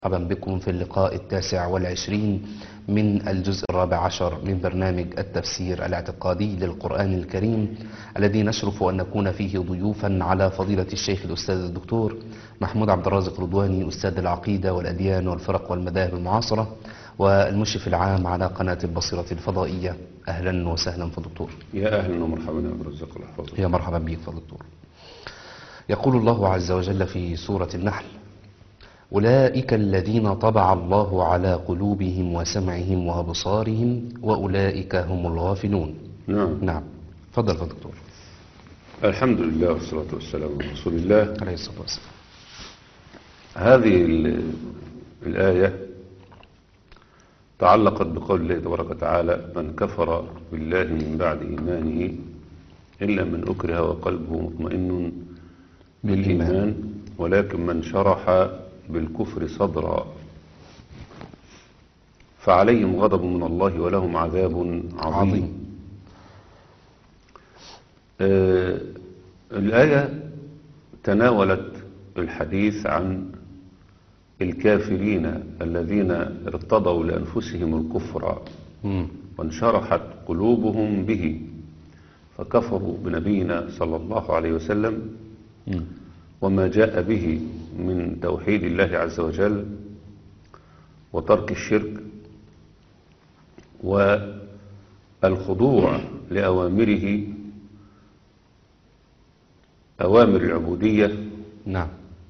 مرحبا بكم في اللقاء التاسع والعشرين من الجزء الرابع عشر من برنامج التفسير الاعتقادي للقرآن الكريم الذي نشرف أن نكون فيه ضيوفا على فضيلة الشيخ الأستاذ الدكتور محمود عبد الرازق رضواني أستاذ العقيدة والأديان والفرق والمذاهب المعاصرة والمشرف العام على قناة البصيرة الفضائية أهلا وسهلا في الدكتور يا أهلا ومرحبا يا عبد الرزاق الله يحفظك يا مرحبا بك فضل الدكتور يقول الله عز وجل في سورة النحل أولئك الذين طبع الله على قلوبهم وسمعهم وأبصارهم وأولئك هم الغافلون نعم نعم فضل فضل دكتور الحمد لله والصلاة والسلام على رسول الله عليه الصلاة والسلام هذه ال- الآية تعلقت بقول الله تبارك وتعالى من كفر بالله من بعد إيمانه إلا من أكره وقلبه مطمئن بالإيمان ولكن من شرح بالكفر صدرا فعليهم غضب من الله ولهم عذاب عظيم, عظيم. عظيم. آه الآية تناولت الحديث عن الكافرين الذين ارتضوا لأنفسهم الكفر مم. وانشرحت قلوبهم به فكفروا بنبينا صلى الله عليه وسلم مم. وما جاء به من توحيد الله عز وجل وترك الشرك والخضوع لأوامره أوامر العبودية نعم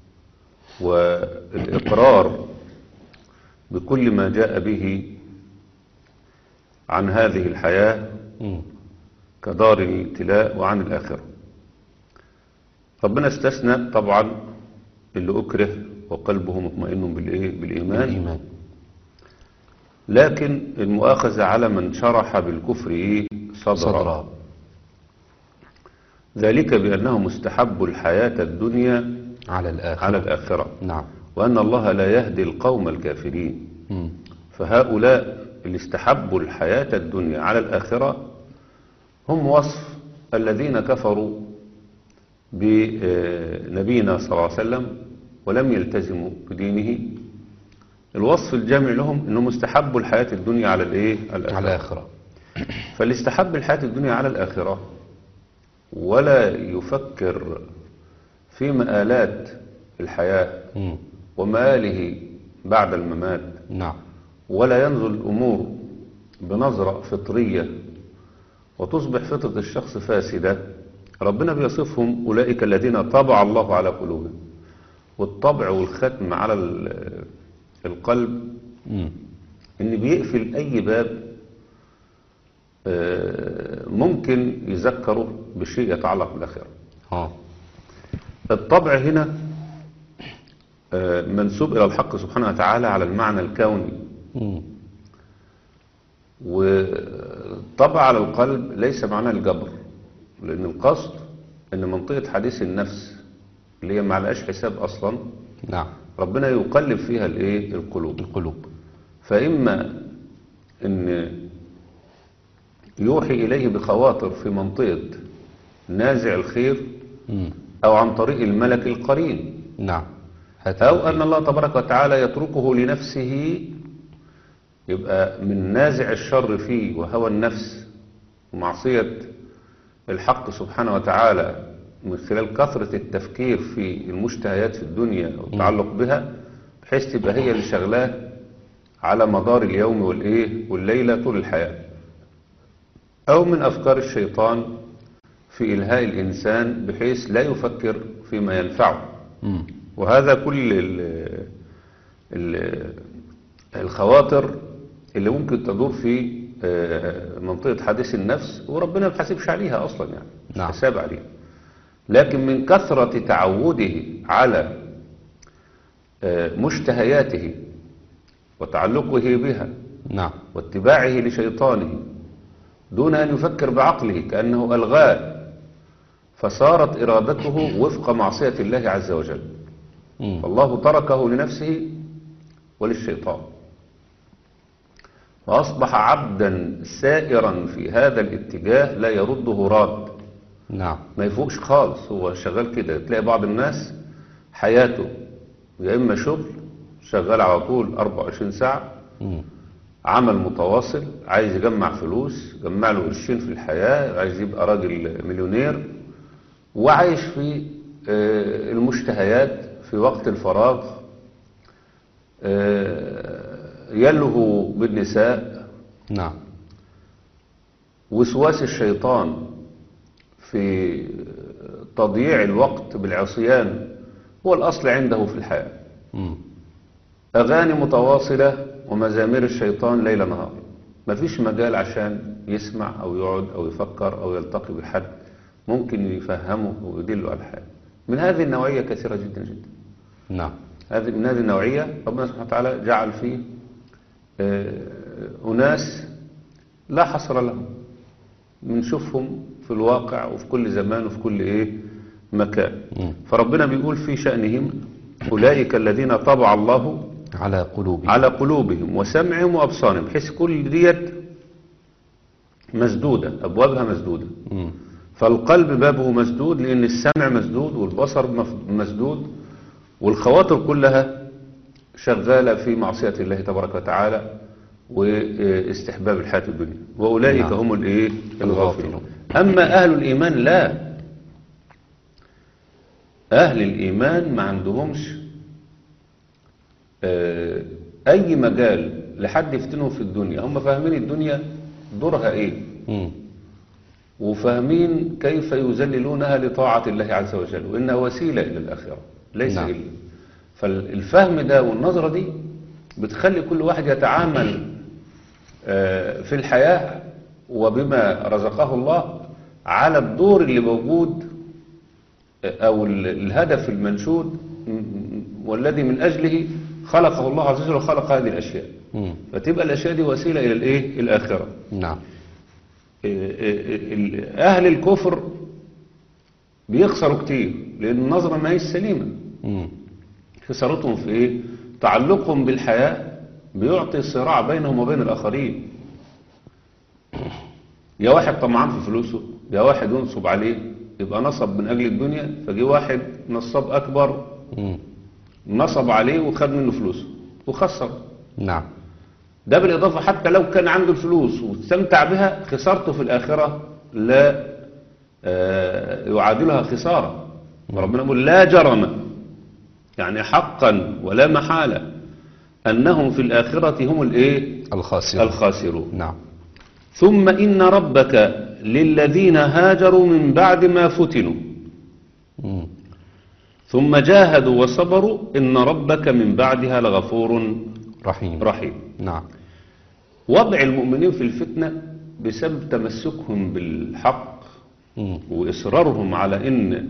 والإقرار بكل ما جاء به عن هذه الحياة مم. كدار الابتلاء وعن الآخرة ربنا استثنى طبعا اللي أكره وقلبه مطمئن بالإيه؟ بالإيمان الإيمان لكن المؤاخذة على من شرح بالكفر إيه؟ صدرا, صدرا ذلك بأنه مستحب الحياة الدنيا على الآخر على الآخرة نعم وأن الله لا يهدي القوم الكافرين مم. فهؤلاء اللي استحبوا الحياة الدنيا على الآخرة هم وصف الذين كفروا بنبينا صلى الله عليه وسلم ولم يلتزموا بدينه الوصف الجامع لهم انهم استحبوا الحياة الدنيا على الايه على الآخرة فاللي استحب الحياة الدنيا على الآخرة ولا يفكر في مآلات الحياة مم. ومآله بعد الممات نعم ولا ينظر الأمور بنظرة فطرية وتصبح فطرة الشخص فاسدة ربنا بيصفهم أولئك الذين طبع الله على قلوبهم والطبع والختم على ال- القلب مم. إن بيقفل أي باب آه، ممكن يذكره بشيء يتعلق بالآخرة اه الطبع هنا آه، منسوب إلى الحق سبحانه وتعالى على المعنى الكوني مم. وطبع على القلب ليس معناه الجبر لأن القصد أن منطقة حديث النفس اللي هي معلقاش حساب أصلا نعم ربنا يقلب فيها الايه القلوب القلوب فإما أن يوحي إليه بخواطر في منطقة نازع الخير مم. أو عن طريق الملك القرين نعم هات أو أن الله تبارك وتعالى يتركه لنفسه يبقى من نازع الشر فيه وهوى النفس ومعصية الحق سبحانه وتعالى من خلال كثرة التفكير في المشتهيات في الدنيا والتعلق بها بحيث تبقى هي اللي شغلاه على مدار اليوم والإيه والليلة طول الحياة أو من أفكار الشيطان في إلهاء الإنسان بحيث لا يفكر فيما ينفعه مم. وهذا كل ال ال الخواطر اللي ممكن تدور في آه، منطقة حديث النفس وربنا ما بيحاسبش عليها أصلا يعني مش نعم. حساب عليها لكن من كثرة تعوده على آه، مشتهياته وتعلقه بها نعم واتباعه لشيطانه دون أن يفكر بعقله كأنه ألغاه فصارت إرادته وفق معصية الله عز وجل مم. فالله تركه لنفسه وللشيطان وأصبح عبدا سائرا في هذا الاتجاه لا يرده راد نعم ما يفوقش خالص هو شغال كده تلاقي بعض الناس حياته يا إما شغل شغال على طول 24 ساعة مم. عمل متواصل عايز يجمع فلوس يجمع له قرشين في الحياة عايز يبقى راجل مليونير وعايش في آه، المشتهيات في وقت الفراغ آه، يلهو بالنساء نعم وسواس الشيطان في تضييع الوقت بالعصيان هو الأصل عنده في الحياة مم. أغاني متواصلة ومزامير الشيطان ليل نهار مفيش مجال عشان يسمع أو يقعد أو يفكر أو يلتقي بحد ممكن يفهمه ويدله على الحياة من هذه النوعية كثيرة جدا جدا نعم هذه من هذه النوعية ربنا سبحانه وتعالى جعل فيه آه، أناس لا حصر لهم بنشوفهم في الواقع وفي كل زمان وفي كل إيه مكان مم. فربنا بيقول في شأنهم أولئك الذين طبع الله على قلوبهم على قلوبهم وسمعهم وأبصارهم بحيث كل ديت مسدودة أبوابها مسدودة مم. فالقلب بابه مسدود لأن السمع مسدود والبصر مف- مسدود والخواطر كلها شغالة في معصية الله تبارك وتعالى واستحباب الحياة الدنيا وأولئك نعم. هم الإيه الغافلون. الغافلون أما أهل الإيمان لا أهل الإيمان ما عندهمش آه، أي مجال لحد يفتنهم في الدنيا هم فاهمين الدنيا دورها إيه مم. وفاهمين كيف يذللونها لطاعة الله عز وجل وإنها وسيلة إلى الآخرة ليس نعم. إلا فالفهم ده والنظرة دي بتخلي كل واحد يتعامل آه، في الحياة وبما رزقه الله على الدور اللي موجود آه، أو ال- الهدف المنشود م- م- والذي من أجله خلقه الله عز وجل وخلق هذه الأشياء مم. فتبقى الأشياء دي وسيلة إلى الإيه؟ الآخرة نعم ال- أهل الكفر بيخسروا كتير لأن النظرة ما هي سليمة مم. خسارتهم في إيه؟ تعلقهم بالحياة بيعطي صراع بينهم وبين الآخرين يا واحد طمعان في فلوسه يا واحد ينصب عليه يبقى نصب من أجل الدنيا فجي واحد نصاب أكبر مم. نصب عليه وخد منه فلوسه وخسر نعم ده بالإضافة حتى لو كان عنده الفلوس واستمتع بها خسارته في الآخرة لا آه، يعادلها خسارة ربنا يقول لا جرم يعني حقا ولا محالة أنهم في الآخرة هم الإيه الخاسر الخاسرون نعم ثم إن ربك للذين هاجروا من بعد ما فتنوا مم. ثم جاهدوا وصبروا إن ربك من بعدها لغفور رحيم رحيم نعم وضع المؤمنين في الفتنة بسبب تمسكهم بالحق مم. وإصرارهم على إن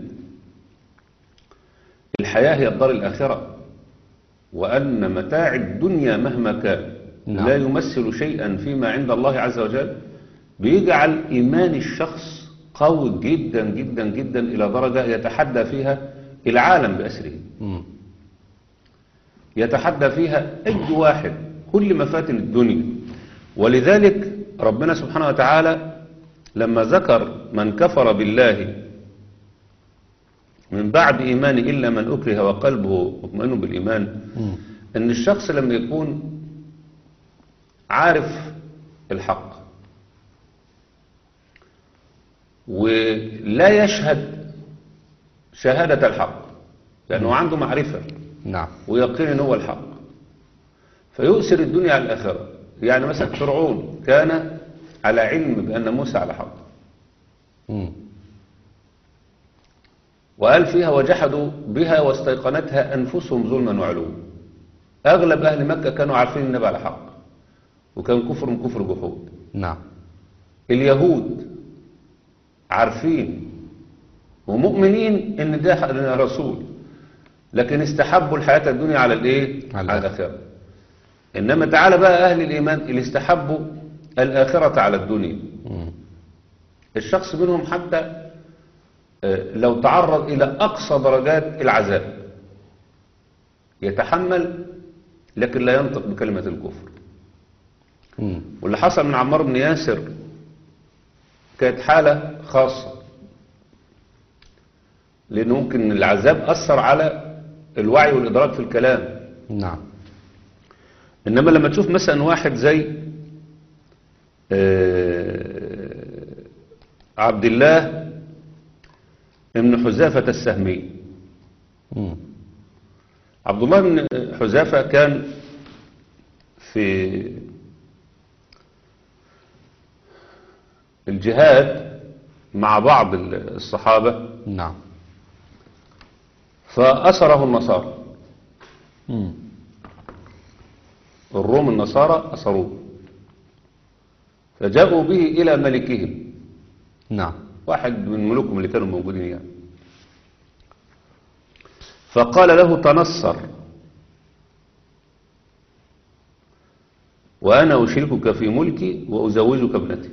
الحياة هي الدار الآخرة وأن متاع الدنيا مهما كان نعم. لا يمثل شيئا فيما عند الله عز وجل بيجعل إيمان الشخص قوي جدا جدا جدا إلى درجة يتحدى فيها العالم بأسره مم. يتحدى فيها أي واحد كل مفاتن الدنيا ولذلك ربنا سبحانه وتعالى لما ذكر من كفر بالله من بعد إيمان إلا من أكره وقلبه مطمئن بالإيمان مم. أن الشخص لما يكون عارف الحق ولا يشهد شهادة الحق لأنه عنده معرفة نعم ويقين ان هو الحق فيؤثر الدنيا على الآخرة يعني مثلا فرعون كان على علم بأن موسى على حق مم. وقال فيها وجحدوا بها واستيقنتها أنفسهم ظلما وعلوا أغلب أهل مكة كانوا عارفين النبي على حق وكان كفر كفر جحود نعم اليهود عارفين ومؤمنين ان ده رسول لكن استحبوا الحياة الدنيا على الايه على على الآخرة انما تعالى بقى اهل الايمان اللي استحبوا الآخرة على الدنيا مم. الشخص منهم حتى آه، لو تعرض الى اقصى درجات العذاب يتحمل لكن لا ينطق بكلمة الكفر مم. واللي حصل من عمار بن ياسر كانت حالة خاصة لأن ممكن العذاب أثر على الوعي والإدراك في الكلام نعم إنما لما تشوف مثلا واحد زي آه، عبد الله ابن حذافة السهمي مم. عبد الله بن حذافة كان في الجهاد مع بعض الصحابة نعم فأسره النصارى مم. الروم النصارى أسروه فجاءوا به إلى ملكهم نعم واحد من ملوكهم اللي كانوا موجودين يعني فقال له تنصر وأنا أشركك في ملكي وأزوجك ابنتي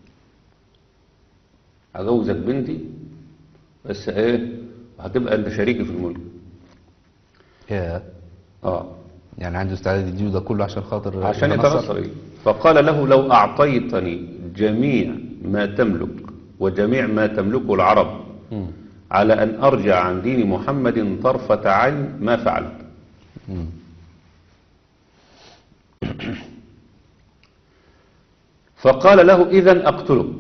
أجوزك بنتي بس إيه هتبقى أنت شريكي في الملك يا آه يعني عنده استعداد يديله ده كله عشان خاطر عشان يتنصر؟ يتنصر إيه؟ فقال له لو أعطيتني جميع ما تملك وجميع ما تملكه العرب مم. على أن أرجع عن دين محمد طرفة عين ما فعلت مم. فقال له إذا أقتلك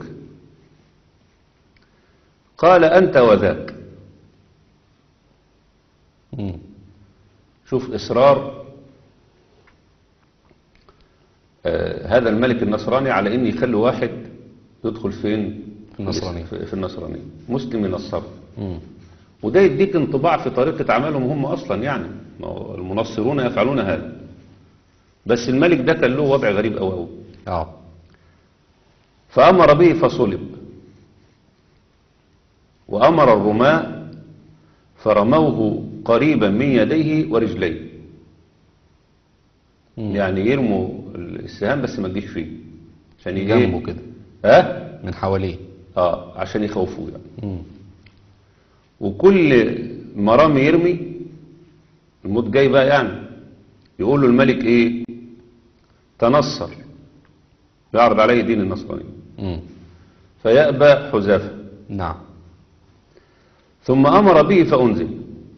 قال أنت وذاك مم. شوف إصرار آه هذا الملك النصراني على أن يخلي واحد يدخل فين في النصرانية. في, في النصرانية مسلم ينصر مم. وده يديك انطباع في طريقة عملهم هم أصلا يعني ما هو المنصرون يفعلون هذا بس الملك ده كان له وضع غريب أوي أوي اه فأمر به فصلب وأمر الرماة فرموه قريبا من يديه ورجليه مم. يعني يرموا السهام بس ما تجيش فيه عشان ي- جنبه كده اه من حواليه اه عشان يخوفوه يعني مم. وكل مرام يرمي الموت جاي بقى يعني يقول له الملك ايه تنصر يعرض عليه دين النصرانية مم. فيأبى حذافة نعم ثم أمر به فأنزل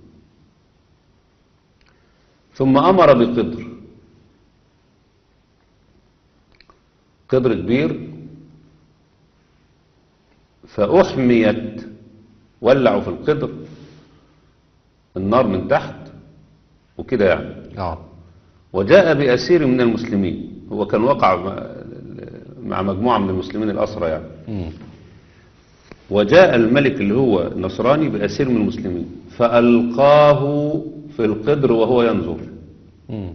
ثم أمر بقدر قدر كبير فأحميت ولعوا في القدر النار من تحت وكده يعني اه وجاء بأسير من المسلمين هو كان وقع مع- مع مجموعة من المسلمين الأسرى يعني مم. وجاء الملك اللي هو النصراني بأسير من المسلمين فألقاه في القدر وهو ينظر مم.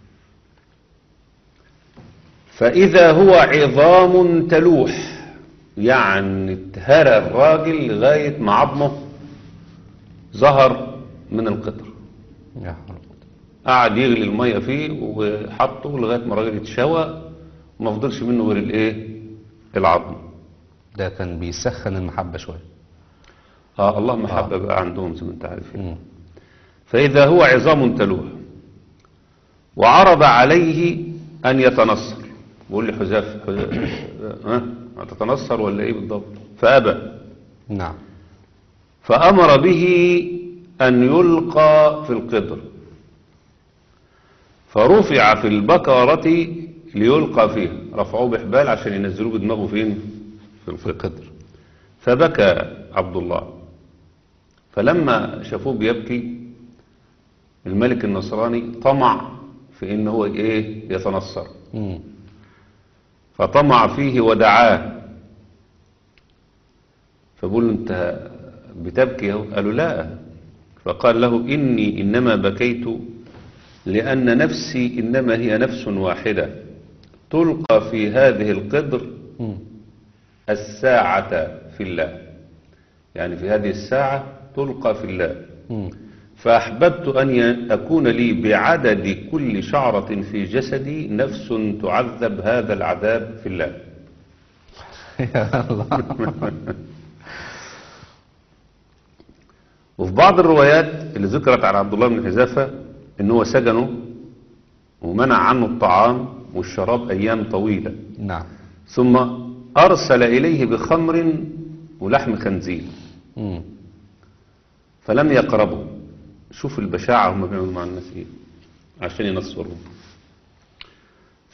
فإذا هو عظام تلوح يعني اتهرى الراجل لغاية ما عظمه ظهر من القدر يا حول قعد يغلي المية فيه وحطه لغاية ما الراجل اتشوى وما فضلش منه غير الايه العظم ده كان بيسخن المحبة شوية اه الله محبة بقى عندهم زي ما انت عارف يعني. مم. فإذا هو عظام تلوح وعرض عليه أن يتنصر بيقول لي حذاف حذاف- ها هتتنصر ولا إيه بالضبط فأبى نعم فأمر به أن يلقى في القدر فرفع في البكرة ليلقى فيها رفعوه بحبال عشان ينزلوه بدماغه فين في في القدر القدر فبكى عبد الله فلما شافوه بيبكي الملك النصراني طمع في ان هو ايه يتنصر مم. فطمع فيه ودعاه فبقول له انت بتبكي اهو قالوا لا فقال له اني انما بكيت لان نفسي انما هي نفس واحده تلقى في هذه القدر مم. الساعة في الله يعني في هذه الساعة تلقى في الله مم. فأحببت أن ي- أكون لي بعدد كل شعرة في جسدي نفس تعذب هذا العذاب في الله يا الله وفي بعض الروايات اللي ذكرت عن عبد الله بن حذافة ان هو سجنه ومنع عنه الطعام والشراب أيام طويلة نعم ثم أرسل إليه بخمر ولحم خنزير مم. فلم يقربوا شوف البشاعة هم بيعملوا مع الناس ايه عشان ينصروا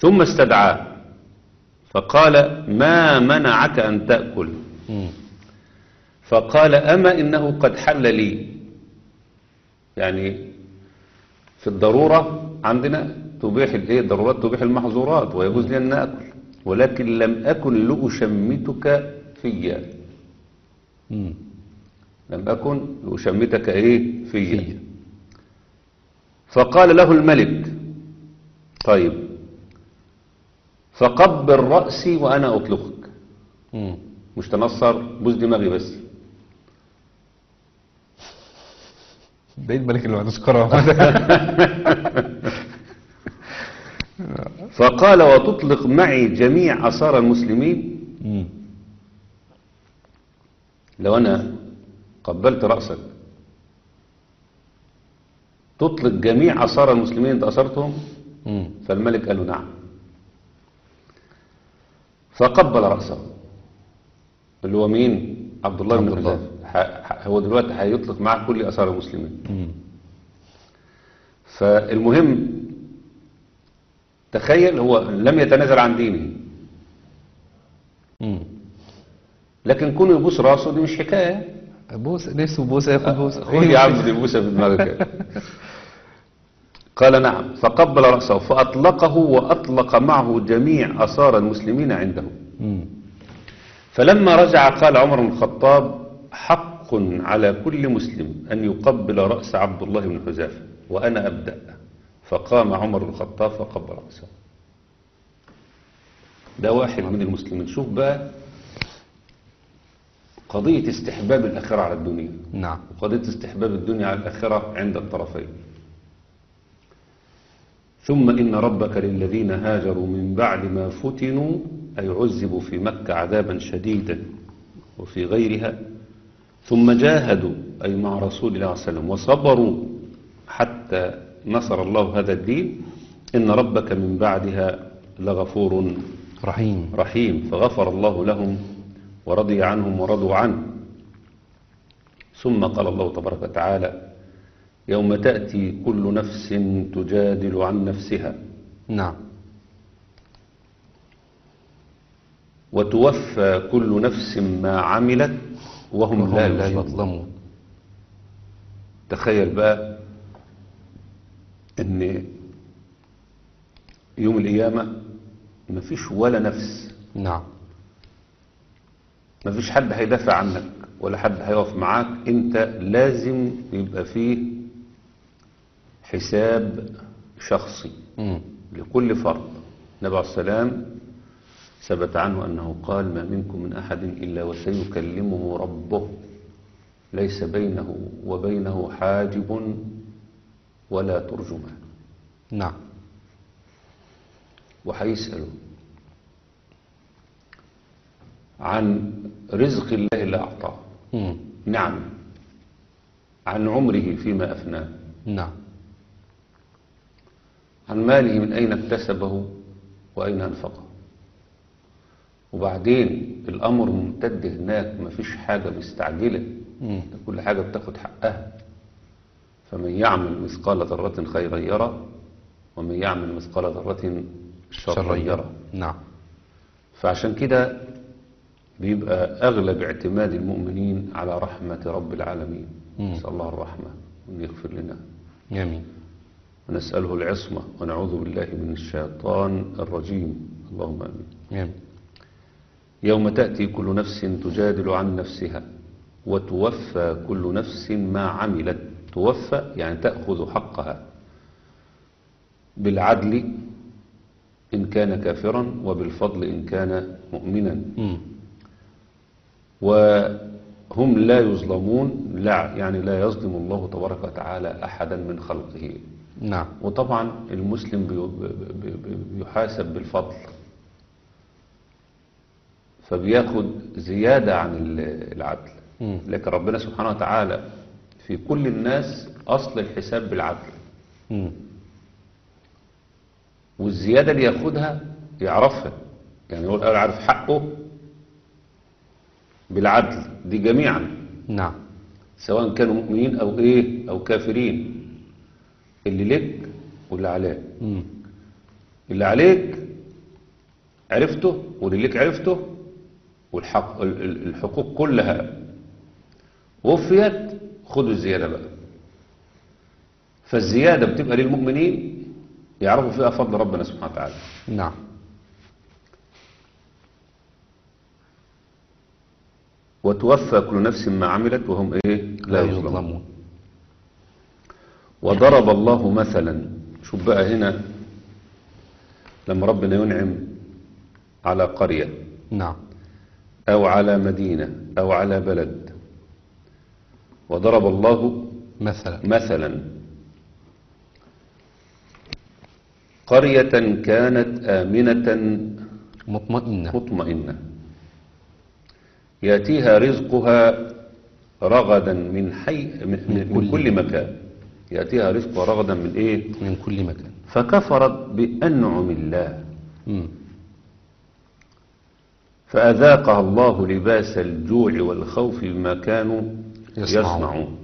ثم استدعاه فقال ما منعك أن تأكل مم. فقال أما إنه قد حل لي يعني في الضرورة عندنا تبيح الايه الضرورات تبيح المحظورات ويجوز لي أن أكل ولكن لم أكن لأشمتك فيا مم. لم أكن لأشمتك إيه فيا فيا. فقال له الملك طيب فقبل رأسي وأنا أطلقك مم. مش تنصر بوز دماغي بس ده إيه الملك اللي ما عندوش كرامة فقال وتطلق معي جميع أسار المسلمين مم. لو أنا قبلت رأسك تطلق جميع أسار المسلمين أنت أسرتهم مم. فالملك قال له نعم فقبل رأسه اللي هو مين عبد الله بن عبد الله. حذافة ح- ح- هو دلوقتي هيطلق معاه كل أسار المسلمين مم. فالمهم تخيل هو لم يتنازل عن دينه مم. لكن كونه يبوس راسه دي مش حكاية بوس نفسه بوسه ياخد بوسه خذ يا عم دي بوسة في دماغك قال نعم فقبل رأسه فأطلقه وأطلق معه جميع أسار المسلمين عنده مم. فلما رجع قال عمر بن الخطاب حق على كل مسلم أن يقبل رأس عبد الله بن حذافة وأنا أبدأ فقام عمر بن الخطاب فقبل رأسه ده واحد من المسلمين شوف بقى قضية استحباب الآخرة على الدنيا نعم وقضية استحباب الدنيا على الآخرة عند الطرفين ثم إن ربك للذين هاجروا من بعد ما فتنوا أي عذبوا في مكة عذابا شديدا وفي غيرها ثم جاهدوا أي مع رسول الله صلى الله عليه وسلم وصبروا حتى نصر الله هذا الدين إن ربك من بعدها لغفور رحيم رحيم فغفر الله لهم ورضي عنهم ورضوا عنه ثم قال الله تبارك وتعالى يوم تأتي كل نفس تجادل عن نفسها نعم وتوفى كل نفس ما عملت وهم وهم لا لا يظلمون يظلمون تخيل بقى ان يوم القيامة مفيش ولا نفس نعم مفيش حد هيدافع عنك ولا حد هيقف معاك انت لازم يبقى فيه حساب شخصي مم. لكل فرد النبي عليه السلام ثبت عنه أنه قال ما منكم من أحد إلا وسيكلمه ربه ليس بينه وبينه حاجب ولا ترجمان نعم وهيسأله عن رزق الله اللي أعطاه مم. نعم عن عمره فيما أفناه نعم عن ماله من أين اكتسبه وأين أنفقه وبعدين الأمر ممتد هناك مفيش حاجة مستعجلة مم. ده كل حاجة بتاخد حقها فمن يعمل مثقال ذرة خيرا يرى ومن يعمل مثقال ذرة شرا يرى نعم فعشان كده بيبقى أغلب اعتماد المؤمنين على رحمة رب العالمين مم. نسأل الله الرحمة وأن يغفر لنا جميل ونسأله العصمة ونعوذ بالله من الشيطان الرجيم اللهم آمين جميل يوم تأتي كل نفس تجادل عن نفسها وتوفى كل نفس ما عملت توفى يعني تأخذ حقها بالعدل إن كان كافرا وبالفضل إن كان مؤمنا مم. وهم لا يظلمون لا يعني لا يظلم الله تبارك وتعالى أحدا من خلقه نعم وطبعا المسلم بي- بي- بي- بيحاسب بالفضل فبياخد زيادة عن ال- العدل مم. لكن ربنا سبحانه وتعالى في كل الناس أصل الحساب بالعدل مم. والزيادة اللي ياخدها يعرفها يعني هو الأول عارف حقه بالعدل دي جميعا نعم سواء كانوا مؤمنين أو إيه أو كافرين اللي لك واللي عليك مم. اللي عليك عرفته واللي ليك عرفته والحق ال- ال- الحقوق كلها وفيت خدوا الزيادة بقى فالزيادة بتبقى للمؤمنين يعرفوا فيها فضل ربنا سبحانه وتعالى نعم وتوفى كل نفس ما عملت وهم ايه لا يظلمون وضرب الله مثلا شوف بقى هنا لما ربنا ينعم على قرية نعم أو على مدينة أو على بلد وضرب الله مثلا مثلا قرية كانت آمنة مطمئنة مطمئنة يأتيها رزقها رغدا من حي من, من, من كل مكان يأتيها رزقها رغدا من إيه من كل مكان فكفرت بأنعم الله مم. فأذاقها الله لباس الجوع والخوف بما كانوا يصنعون. يصنعون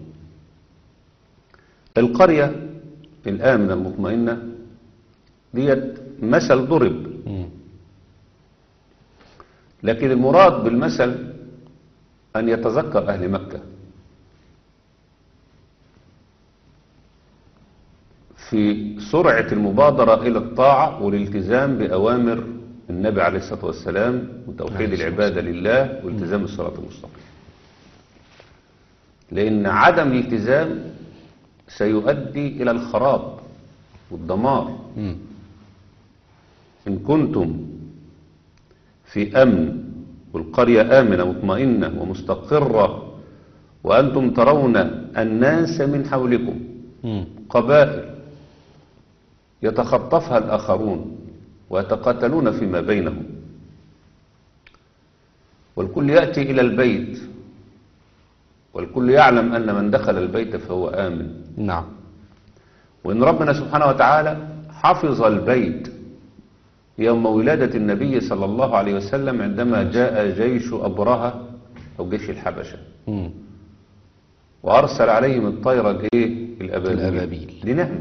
القرية الآمنة المطمئنة ديت مثل ضرب مم. لكن المراد بالمثل أن يتذكر أهل مكة في سرعة المبادرة إلى الطاعة والالتزام بأوامر النبي عليه الصلاة والسلام وتوحيد عليه الصلاة العبادة لله والتزام الصراط المستقيم لأن عدم الالتزام سيؤدي إلى الخراب والدمار مم. إن كنتم في أمن والقرية آمنة مطمئنة ومستقرة وأنتم ترون الناس من حولكم مم. قبائل يتخطفها الآخرون ويتقاتلون فيما بينهم والكل يأتي إلى البيت والكل يعلم أن من دخل البيت فهو آمن نعم وإن ربنا سبحانه وتعالى حفظ البيت يوم ولادة النبي صلى الله عليه وسلم عندما جاء جيش أبرهة أو جيش الحبشة مم. وأرسل عليهم الطير الإيه؟ الأبابيل الأبابيل. دي نعمة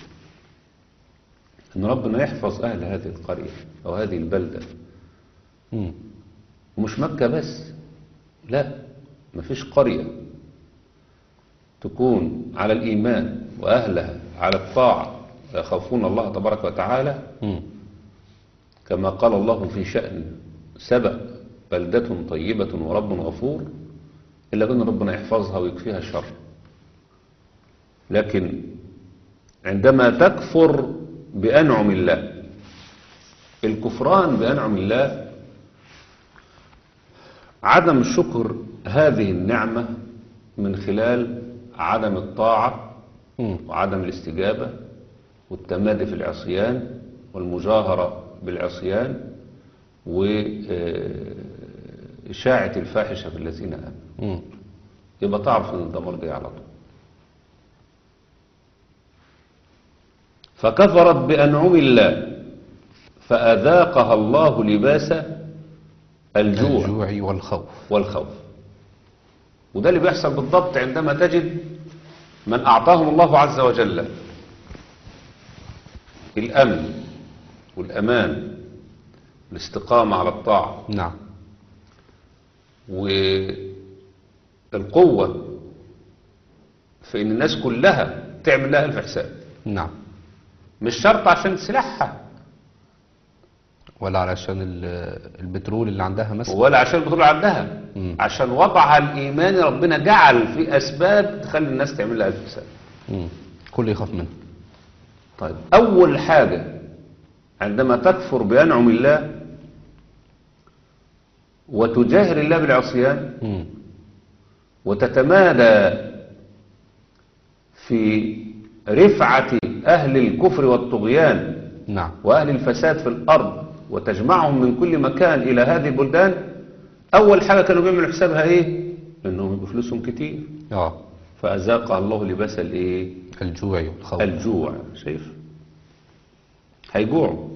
إن ربنا يحفظ أهل هذه القرية أو هذه البلدة مم. ومش مكة بس لا مفيش قرية تكون على الإيمان وأهلها على الطاعة يخافون الله تبارك وتعالى مم. كما قال الله في شأن سبأ بلدة طيبة ورب غفور إلا أن ربنا يحفظها ويكفيها الشر لكن عندما تكفر بأنعم الله الكفران بأنعم الله عدم شكر هذه النعمة من خلال عدم الطاعة مم. وعدم الاستجابة والتمادي في العصيان والمجاهرة بالعصيان وإشاعة الفاحشة في الذين آمنوا مم. يبقى تعرف ان الدمار جاي على طول فكفرت بأنعم الله فأذاقها الله لباس الجوع الجوع والخوف والخوف وده اللي بيحصل بالضبط عندما تجد من أعطاهم الله عز وجل الأمن والأمان الاستقامة على الطاعة نعم والقوة في ان الناس كلها تعمل لها الف حساب نعم مش شرط عشان سلاحها ولا علشان ال- البترول اللي عندها مثلا ولا عشان البطولة عندها مم. عشان وضعها الإيماني ربنا جعل في أسباب تخلي الناس تعمل لها الف حساب مم. كل يخاف منه طيب أول حاجة عندما تكفر بأنعم الله وتجاهر الله بالعصيان مم. وتتمادى في رفعة أهل الكفر والطغيان نعم وأهل الفساد في الأرض وتجمعهم من كل مكان إلى هذه البلدان أول حاجة كانوا بيعملوا حسابها إيه؟ إنهم يبقوا فلوسهم كتير اه فأذاقها الله لباس الإيه؟ الجوع والخوف الجوع شايف؟ هيجوعوا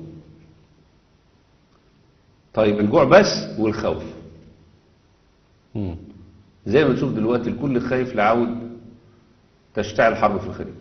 طيب الجوع بس والخوف مم. زي ما نشوف دلوقتي الكل خايف لعود تشتعل حرب في الخليج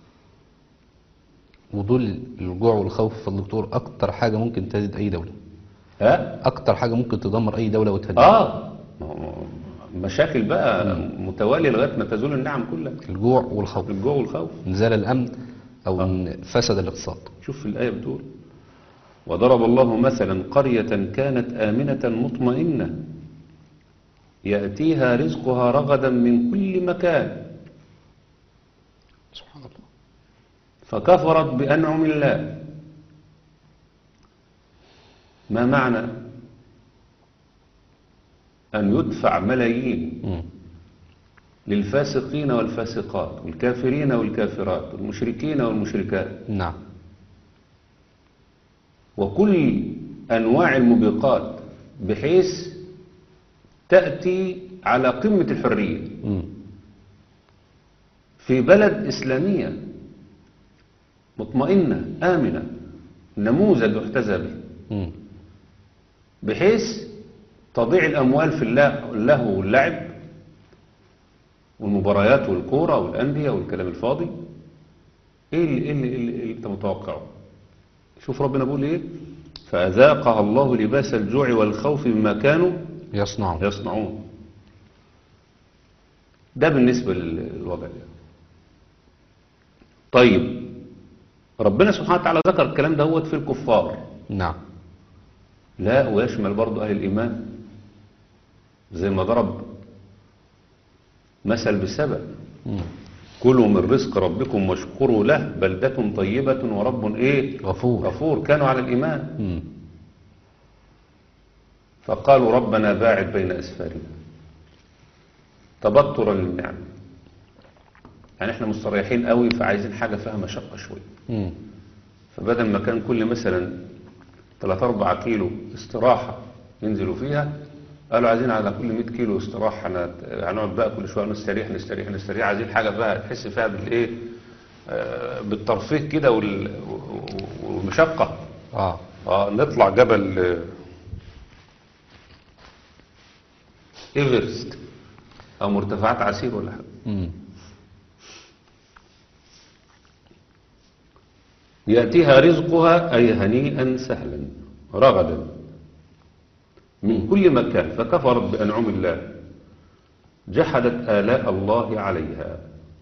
ودول الجوع والخوف في الدكتور اكتر حاجة ممكن تزيد اي دولة ها اكتر حاجه ممكن تدمر اي دوله وتهديها اه ما هو- مشاكل بقى متواليه لغايه ما تزول النعم كلها الجوع والخوف الجوع والخوف انزال الامن او ان فسد الاقتصاد شوف الآية بتقول وضرب الله مثلا قرية كانت آمنة مطمئنة يأتيها رزقها رغدا من كل مكان سبحان الله فكفرت بأنعم الله ما معنى أن يدفع ملايين مم. للفاسقين والفاسقات والكافرين والكافرات والمشركين والمشركات نعم وكل أنواع الموبقات بحيث تأتي على قمة الحرية مم. في بلد إسلامية مطمئنة آمنة نموذج يحتذى به مم. بحيث تضيع الأموال في الله- اللهو واللعب والمباريات والكورة والأندية والكلام الفاضي إيه اللي, إيه اللي, إيه اللي, إيه اللي أنت متوقعه شوف ربنا بيقول إيه فأذاقها الله لباس الجوع والخوف بما كانوا يصنعون يصنعون ده بالنسبة للوضع ده طيب ربنا سبحانه وتعالى ذكر الكلام ده هو في الكفار نعم لا ويشمل برضو أهل الإيمان زي ما ضرب مثل بسبب مم. كلوا من رزق ربكم واشكروا له بلدة طيبة ورب إيه غفور غفور كانوا على الإيمان مم. فقالوا ربنا باعد بين أسفارنا تبطرا للنعم يعني احنا مستريحين قوي فعايزين حاجة فيها مشقة شوية مم. فبدل ما كان كل مثلا 3 4 كيلو استراحة ينزلوا فيها قالوا عايزين على كل 100 كيلو استراحة هنت- هنقعد بقى كل شوية نستريح نستريح نستريح عايزين حاجة بقى تحس فيها بالايه آه، بالترفيه كده وال- و- والمشقة اه اه نطلع جبل آه، ايفرست او مرتفعات عسير ولا حاجة مم. يأتيها رزقها أي هنيئا سهلا رغدا من كل مكان فكفرت بأنعم الله جحدت آلاء الله عليها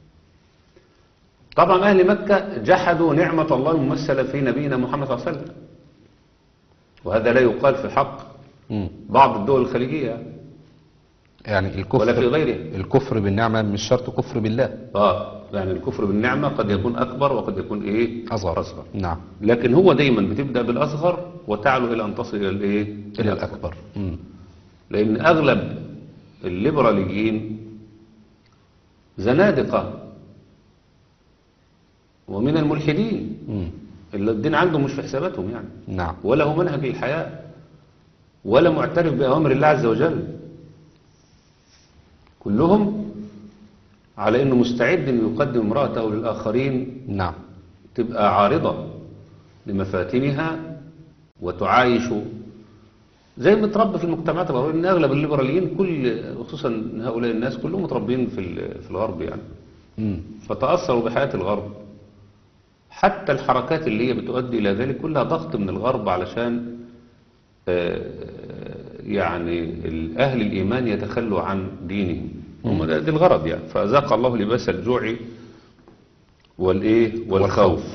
طبعا أهل مكة جحدوا نعمة الله الممثلة في نبينا محمد صلى الله عليه وسلم وهذا لا يقال في حق مم. بعض الدول الخليجية يعني الكفر ولا في غيرها الكفر بالنعمة مش شرط كفر بالله آه يعني الكفر بالنعمة قد يكون أكبر وقد يكون إيه أصغر أصغر نعم لكن هو دايما بتبدأ بالأصغر وتعلو إلى أن تصل إلى الإيه إلى الأكبر مم. لأن أغلب الليبراليين زنادقة ومن الملحدين مم. اللي الدين عندهم مش في حساباتهم يعني نعم ولا هو منهج للحياة ولا معترف بأوامر الله عز وجل كلهم على أنه مستعد أن يقدم امرأته للآخرين نعم تبقى عارضة لمفاتنها وتعايش زي ما تربى في المجتمعات الغربية ان اغلب الليبراليين كل خصوصا هؤلاء الناس كلهم متربين في ال- في الغرب يعني مم. فتأثروا بحياة الغرب حتى الحركات اللي هي بتؤدي إلى ذلك كلها ضغط من الغرب علشان آه، يعني ال- أهل الإيمان يتخلوا عن دينهم هم ده, ده الغرض يعني فأذاق الله لباس الجوع والإيه والخوف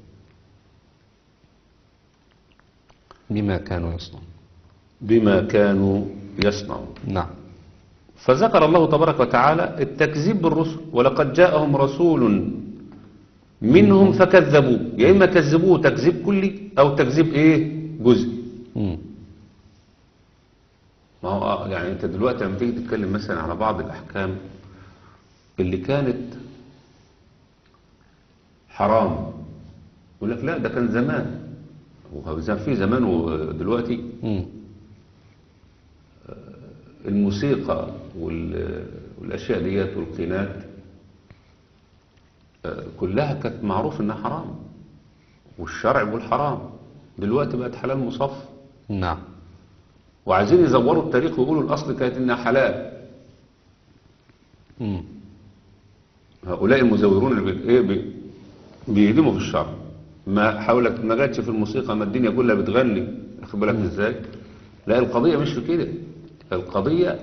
بما كانوا يصنعون بما كانوا يصنعون نعم فذكر الله تبارك وتعالى التكذيب بالرسل ولقد جاءهم رسول منهم فكذبوه يا إما كذبوه تكذيب كلي أو تكذيب إيه جزئي مم. ما هو آه، يعني أنت دلوقتي لما تيجي تتكلم مثلا على بعض الأحكام اللي كانت حرام يقول لك لا ده كان زمان وهو زمان في زمان ودلوقتي مم. الموسيقى وال- والأشياء ديت والقينات آه، كلها كانت معروف إنها حرام والشرع والحرام دلوقتي بقت حلال مصف نعم وعايزين يزوروا التاريخ ويقولوا الأصل كانت إنها حلال مم. هؤلاء المزورون اللي بي- إيه بي- بيهدموا في الشرع ما حاولت ما جاتش في الموسيقى ما الدنيا كلها بتغني واخد بالك ازاي لا القضية مش في كده القضية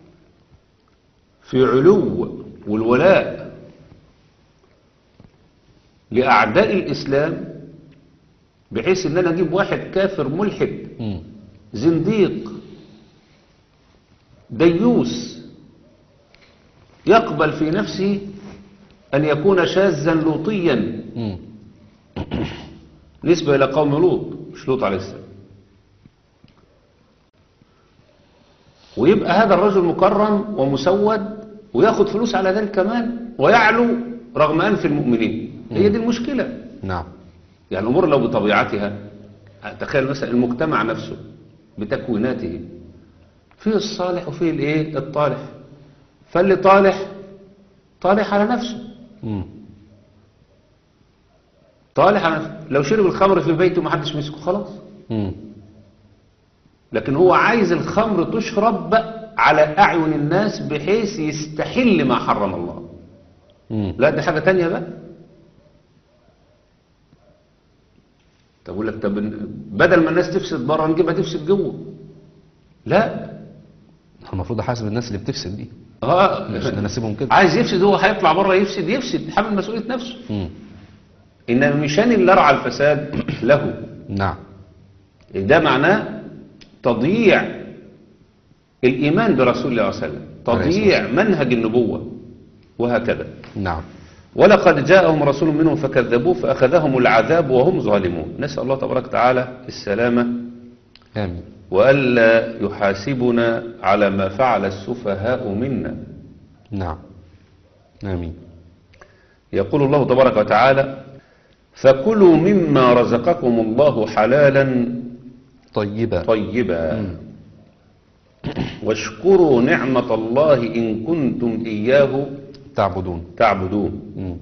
في علو والولاء لأعداء الإسلام بحيث ان انا اجيب واحد كافر ملحد مم. زنديق ديوس يقبل في نفسه أن يكون شاذا لوطيا مم. نسبة إلى قوم لوط مش لوط عليه السلام ويبقى هذا الرجل مكرم ومسود وياخد فلوس على ذلك كمان ويعلو رغم أنف المؤمنين هي دي المشكلة نعم يعني الأمور لو بطبيعتها تخيل مثلا المجتمع نفسه بتكويناته فيه الصالح وفيه الايه الطالح فاللي طالح طالح على نفسه مم. طالح على نفسه لو شرب الخمر في بيته ما حدش مسكه خلاص مم. لكن هو عايز الخمر تشرب على أعين الناس بحيث يستحل ما حرم الله مم. لا دي حاجة تانية بقى طب أقول لك طب بدل ما الناس تفسد بره نجيبها تفسد جوه لا المفروض احاسب الناس اللي بتفسد دي اه مش ان انا اسيبهم كده عايز يفسد هو هيطلع بره يفسد يفسد حامل مسؤولية نفسه مم. إنما مش أنا اللي أرعى الفساد له نعم ده معناه تضييع الإيمان برسول الله صلى الله عليه وسلم تضييع منهج النبوة وهكذا نعم ولقد جاءهم رسول منهم فكذبوه فأخذهم العذاب وهم ظالمون نسأل الله تبارك وتعالى السلامة امين وألا يحاسبنا على ما فعل السفهاء منا نعم امين يقول الله تبارك وتعالى فكلوا مما رزقكم الله حلالا طيبة طيبا واشكروا نعمة الله إن كنتم إياه تعبدون تعبدون مم.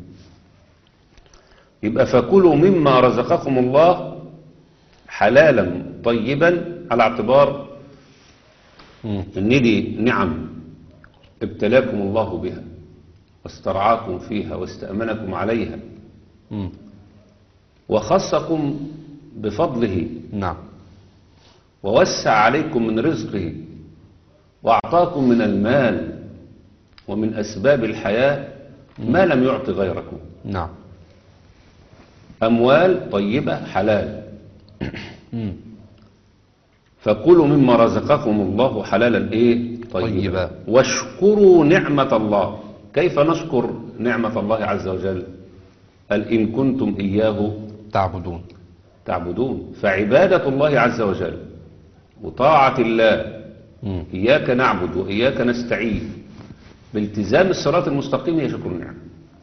يبقى فكلوا مما رزقكم الله حلالا طيبا على اعتبار مم. ان دي نعم ابتلاكم الله بها واسترعاكم فيها واستأمنكم عليها مم. وخصكم بفضله نعم ووسع عليكم من رزقه وأعطاكم من المال ومن أسباب الحياة ما لم يعط غيركم نعم أموال طيبة حلال مم. فكلوا مما رزقكم الله حلالا إيه طيبا طيبا. واشكروا نعمة الله كيف نشكر نعمة الله عز وجل قال إن كنتم إياه تعبدون تعبدون فعبادة الله عز وجل وطاعة الله مم. إياك نعبد وإياك نستعين بالتزام الصراط المستقيم هي شكر النعمة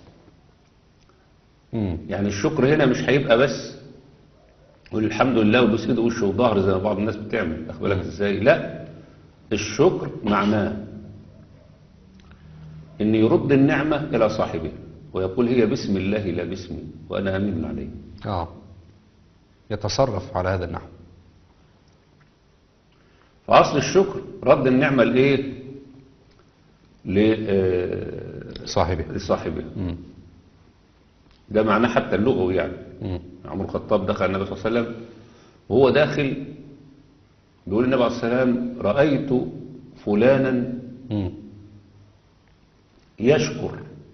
مم. يعني الشكر هنا مش هيبقى بس قول الحمد لله وبس ايده وشه وظهر زي ما بعض الناس بتعمل اخد بالك ازاي لا الشكر معناه ان يرد النعمة الى صاحبها ويقول هي بسم الله لا باسمي وانا امين عليه اه يتصرف على هذا النحو فاصل الشكر رد النعمة لايه ل- آه، صاحبه لصاحبها مم. ده معناه حتى اللغوي يعني مم. عمر الخطاب دخل النبي صلى الله عليه وسلم وهو داخل بيقول النبي عليه الصلاة والسلام رأيت فلانا مم. يشكر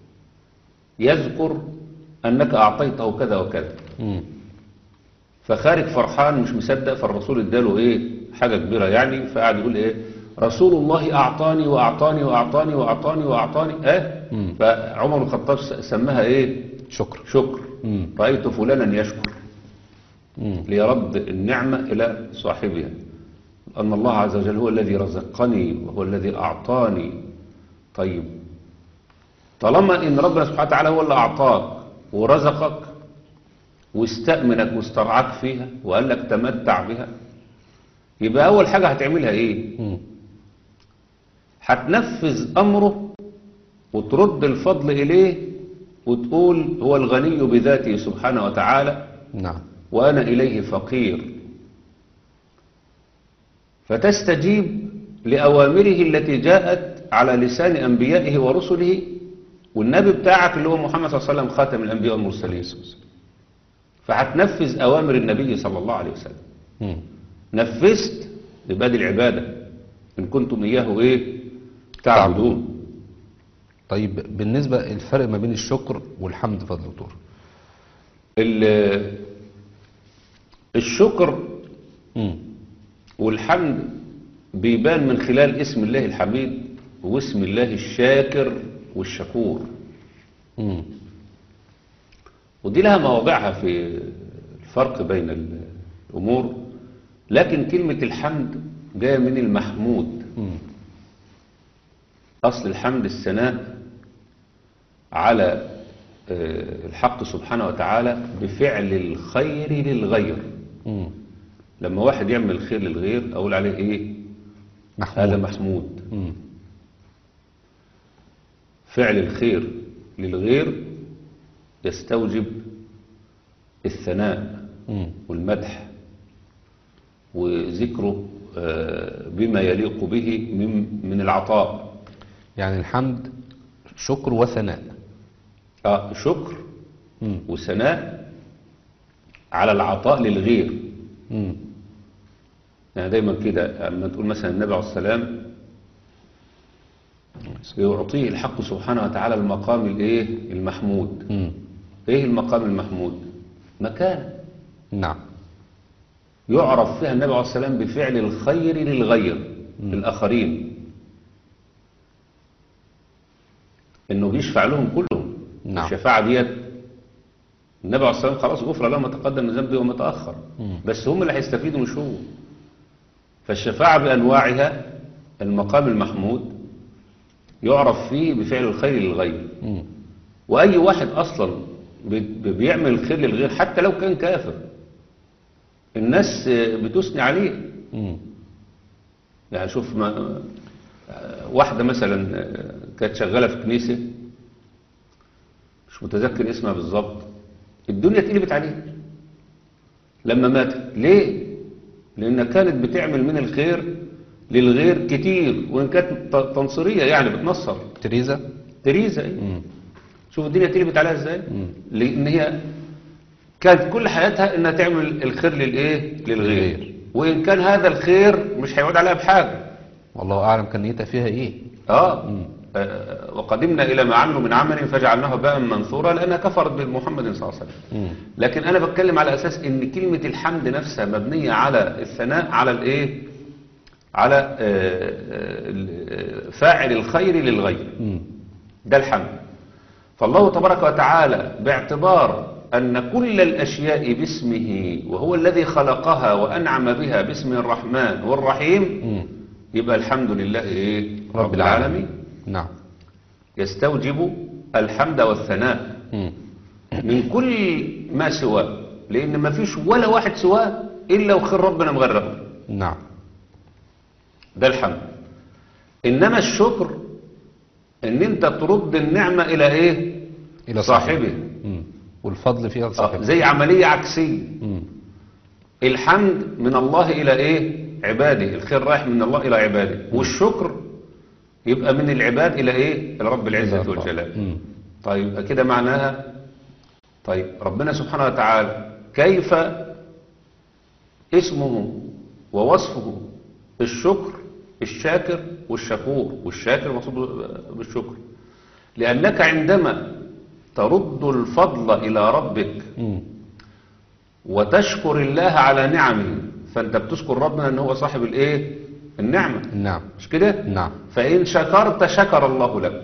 يذكر أنك أعطيته كذا وكذا مم. فخارج فرحان مش مصدق فالرسول اداله ايه حاجة كبيرة يعني فقعد يقول ايه رسول الله أعطاني وأعطاني وأعطاني وأعطاني وأعطاني اه مم. فعمر بن الخطاب س- سماها ايه شكر شكر مم. رأيت فلانا يشكر مم. ليرد النعمة إلى صاحبها أن الله عز وجل هو الذي رزقني وهو الذي أعطاني طيب طالما إن ربنا سبحانه وتعالى هو اللي أعطاك ورزقك واستأمنك واسترعاك فيها وقال لك تمتع بها يبقى أول حاجة هتعملها إيه مم. هتنفذ أمره وترد الفضل إليه وتقول هو الغني بذاته سبحانه وتعالى نعم وأنا إليه فقير فتستجيب لأوامره التي جاءت على لسان أنبيائه ورسله والنبي بتاعك اللي هو محمد صلى الله عليه وسلم خاتم الأنبياء والمرسلين فهتنفذ أوامر النبي صلى الله عليه وسلم مم. نفذت يبقى دي العبادة إن كنتم إياه إيه تعبدون طيب بالنسبة الفرق ما بين الشكر والحمد فضل دكتور ال- الشكر مم. والحمد بيبان من خلال اسم الله الحميد واسم الله الشاكر والشكور مم. ودي لها مواضعها في الفرق بين الأمور لكن كلمة الحمد جاية من المحمود مم. أصل الحمد الثناء على آه، الحق سبحانه وتعالى بفعل الخير للغير مم. لما واحد يعمل الخير للغير أقول عليه إيه هذا محمود محمود مم. فعل الخير للغير يستوجب الثناء مم. والمدح وذكره آه، بما يليق به من من العطاء يعني الحمد شكر وثناء آه، شكر مم. وثناء على العطاء للغير مم. يعني دايما كده لما تقول مثلا النبي عليه السلام يعطيه الحق سبحانه وتعالى المقام الايه المحمود مم. ايه المقام المحمود مكان نعم يعرف فيها النبي عليه السلام بفعل الخير للغير للآخرين انه بيشفع لهم كلهم نعم. الشفاعة ديت النبي عليه السلام خلاص غفر له ما تقدم من ذنبه وما تأخر بس هم اللي هيستفيدوا مش هو فالشفاعة بأنواعها المقام المحمود يعرف فيه بفعل الخير للغير مم. وأي واحد أصلا بي- بيعمل الخير للغير حتى لو كان كافر الناس بتثني عليه مم. يعني شوف ما واحدة مثلا كانت شغالة في كنيسة مش متذكر اسمها بالظبط الدنيا اتقلبت عليها لما ماتت ليه؟ لأنها كانت بتعمل من الخير للغير كتير وإن كانت ت- تنصيرية يعني بتنصر تريزا تريزا إيه؟ مم. شوف الدنيا اتقلبت عليها ازاي لان هي كانت كل حياتها انها تعمل الخير للايه للغير للغير. وان كان هذا الخير مش هيعود عليها بحاجه والله أعلم كان نيتها فيها إيه اه آه، وقدمنا الى ما عملوا من عمل فجعلناه باء منثورا لانها كفرت بمحمد صلى الله عليه وسلم مم. لكن انا بتكلم على اساس ان كلمه الحمد نفسها مبنيه على الثناء على الايه على آه، آه، ال- آه، فاعل الخير للغير مم. ده الحمد فالله تبارك وتعالى باعتبار أن كل الأشياء باسمه وهو الذي خلقها وأنعم بها باسمه الرحمن والرحيم مم. يبقى الحمد لله إيه؟ رب العالمين نعم يستوجب الحمد والثناء مم. من كل ما سواه لأن ما فيش ولا واحد سواه إلا وخير ربنا مغرقه نعم ده الحمد إنما الشكر إن أنت ترد النعمة إلى إيه؟ إلى صاحبه مم. والفضل فيها آه، لصاحبه زي عملية عكسية مم. الحمد من الله إلى إيه عباده الخير رايح من الله إلى عباده والشكر يبقى من العباد إلى إيه إلى رب العزة إلى الله. والجلال مم. طيب كده معناها طيب ربنا سبحانه وتعالى كيف اسمه ووصفه الشكر الشاكر والشكور والشاكر مقصود بالشكر لأنك عندما ترد الفضل إلى ربك مم. وتشكر الله على نعمه فانت بتشكر ربنا ان هو صاحب الايه النعمه نعم مش كده نعم فان شكرت شكر الله لك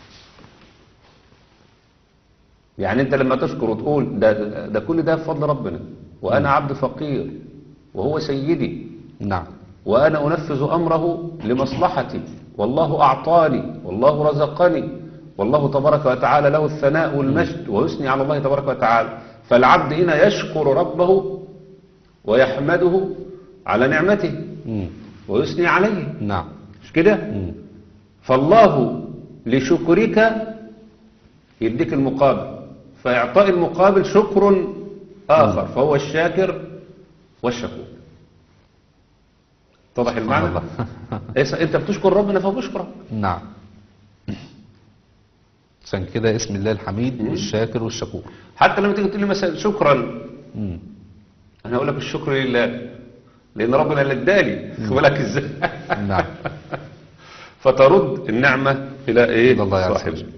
يعني انت لما تشكر وتقول ده, ده كل ده بفضل ربنا وانا عبد فقير وهو سيدي نعم وانا انفذ امره لمصلحتي والله اعطاني والله رزقني والله تبارك وتعالى له الثناء والمجد ويثني على الله تبارك وتعالى فالعبد هنا يشكر ربه ويحمده على نعمته مم. ويثني عليه نعم مش كده مم. فالله لشكرك يديك المقابل فإعطاء المقابل شكر آخر فهو الشاكر والشكور اتضح المعنى الله. إيه، انت بتشكر ربنا فهو بيشكرك نعم عشان كده اسم الله الحميد والشاكر والشكور حتى لما تيجي تقول لي مثلا شكرا مم. انا اقول لك الشكر لله لان ربنا اللي ادالي خد بالك ازاي نعم فترد النعمة إلى إيه إلى الله عز صاحبه وجل.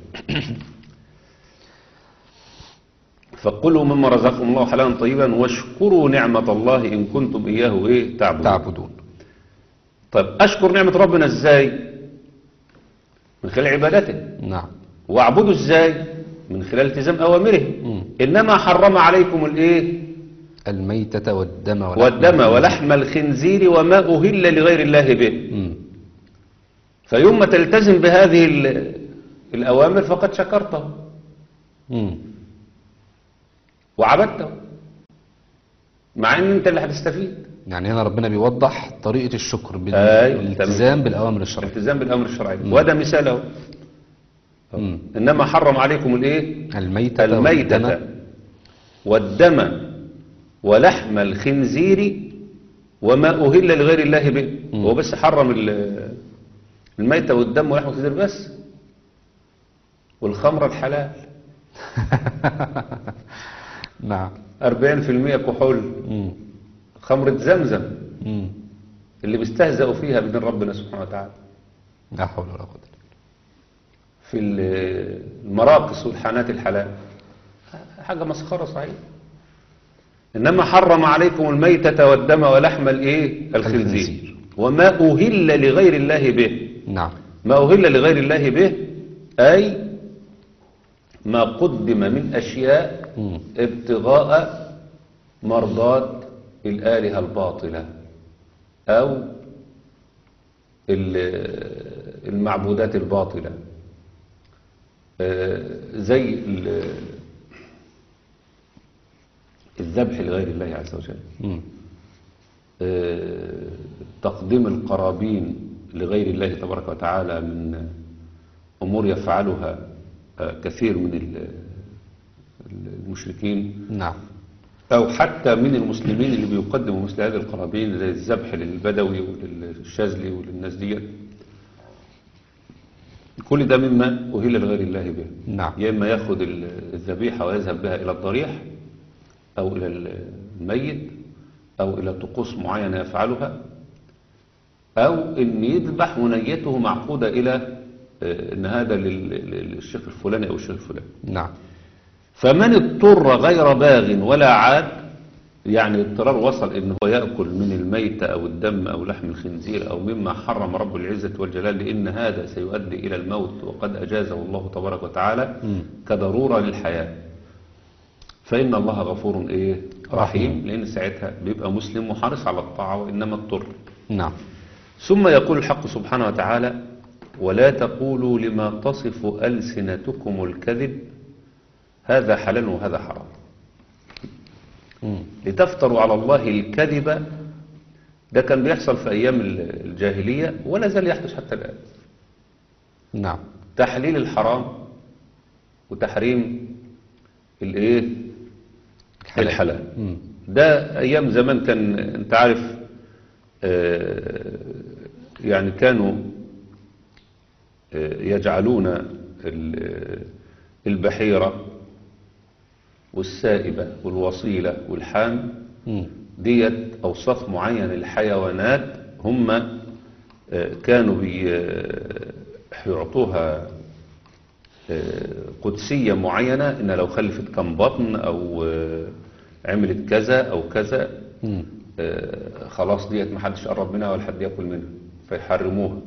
فقلوا مما رزقكم الله حلالا طيبا واشكروا نعمة الله إن كنتم إياه إيه تعبدون تعبدون طيب أشكر نعمة ربنا إزاي من خلال عبادته نعم واعبده إزاي من خلال التزام أوامره مم. إنما حرم عليكم الإيه الميتة والدم ولحم والدم ولحم الخنزير وما أهل لغير الله به مم. فيوم ما تلتزم بهذه ال- الأوامر فقد شكرته مم. وعبدته مع ان انت اللي هتستفيد يعني هنا ربنا بيوضح طريقة الشكر بال- أيوة، بالالتزام بالأوامر الشرعية التزام بالامر الشرعي وده مثال اهو مم. انما حرم عليكم الايه الميتة والدم الميتة والدم ولحم الخنزير وما أهل لغير الله به مم. هو بس حرم ال- الميتة والدم ولحم الخنزير بس والخمر الحلال نعم 40% كحول مم. خمرة زمزم مم. اللي بيستهزئوا فيها بدين ربنا سبحانه وتعالى لا حول ولا قوة إلا في ال- المراقص والحانات الحلال حاجة مسخرة صحيح إنما حرم عليكم الميتة والدم ولحم الإيه الخنزير الخنزير. وما أهل لغير الله به نعم ما أهل لغير الله به أي ما قدم من أشياء مم. ابتغاء مرضات الآلهة الباطلة أو ال- المعبودات الباطلة آه، زي ال- الذبح لغير الله عز وجل مم. آه، تقديم القرابين لغير الله تبارك وتعالى من أمور يفعلها آه، كثير من ال- المشركين نعم أو حتى من المسلمين اللي بيقدموا مثل هذه القرابين زي الذبح للبدوي وللشاذلي وللناس ديت كل ده مما أهل لغير الله به نعم. يا إما يأخذ ال- الذبيحة ويذهب بها إلى الضريح أو إلى الميت أو إلى طقوس معينة يفعلها أو إن يذبح ونيته معقودة إلى آه، إن هذا لل- لل- للشيخ الفلاني أو الشيخ الفلاني نعم فمن اضطر غير باغ ولا عاد يعني الاضطرار وصل ان هو يأكل من الميتة او الدم او لحم الخنزير او مما حرم رب العزة والجلال لان هذا سيؤدي الى الموت وقد اجازه الله تبارك وتعالى مم. كضرورة للحياة فإن الله غفور إيه رحيم. رحيم لأن ساعتها بيبقى مسلم وحريص على الطاعة وإنما اضطر نعم ثم يقول الحق سبحانه وتعالى ولا تقولوا لما تصف ألسنتكم الكذب هذا حلال وهذا حرام مم. لتفتروا على الله الكذب ده كان بيحصل في أيام ال- الجاهلية ولا زال يحدث حتى الآن نعم تحليل الحرام وتحريم الايه الحلال. الحلال مم. ده ايام زمان كان انت عارف آه، يعني كانوا آه، يجعلون ال- البحيرة والسائبة والوصيلة والحام مم. ديت أوصاف معينة للحيوانات هم آه، كانوا بي- آه، يعطوها آه، قدسية معينة إن لو خلفت كم بطن أو آه، عملت كذا أو كذا مم. آه، خلاص ديت محدش قرب منها ولا حد ياكل منها فيحرموها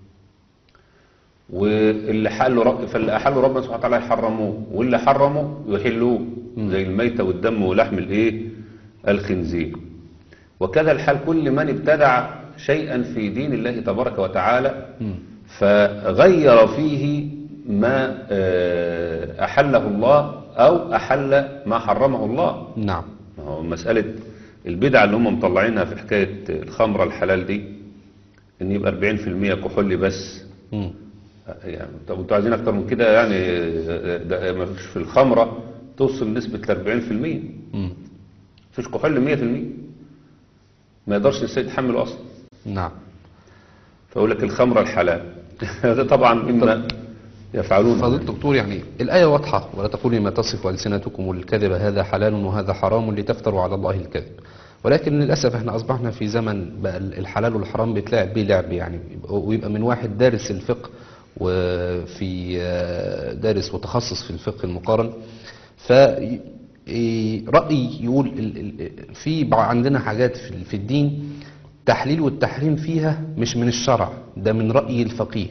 واللي حلوا رب فاللي احلوا ربنا سبحانه وتعالى يحرموه واللي حرموا يحلوه زي الميتة والدم ولحم الايه الخنزير وكذا الحال كل من ابتدع شيئا في دين الله تبارك وتعالى مم. فغير فيه ما آه، أحله الله أو أحل ما حرمه الله نعم ما هو مسألة البدعة اللي هم مطلعينها في حكاية الخمرة الحلال دي ان يبقى 40% كحول بس مم. يعني طب انتوا عايزين اكتر من كده يعني ده ما فيش في الخمرة توصل نسبة ل 40% مم. فيش كحول 100% ما يقدرش السيد يتحمله اصلا نعم فيقول لك الخمرة الحلال هذا طبعا مما يفعلونه فضيلة الدكتور يعني الآية واضحة ولا تقولوا ما تصف ألسنتكم الكذب هذا حلال وهذا حرام لتفتروا على الله الكذب ولكن للأسف احنا أصبحنا في زمن بقى الحلال والحرام بيتلعب بيه لعب يعني ويبقى من واحد دارس الفقه وفي آه، دارس وتخصص في الفقه المقارن ف رأي يقول ال- ال- في بع- عندنا حاجات في في الدين تحليل والتحريم فيها مش من الشرع ده من رأي الفقيه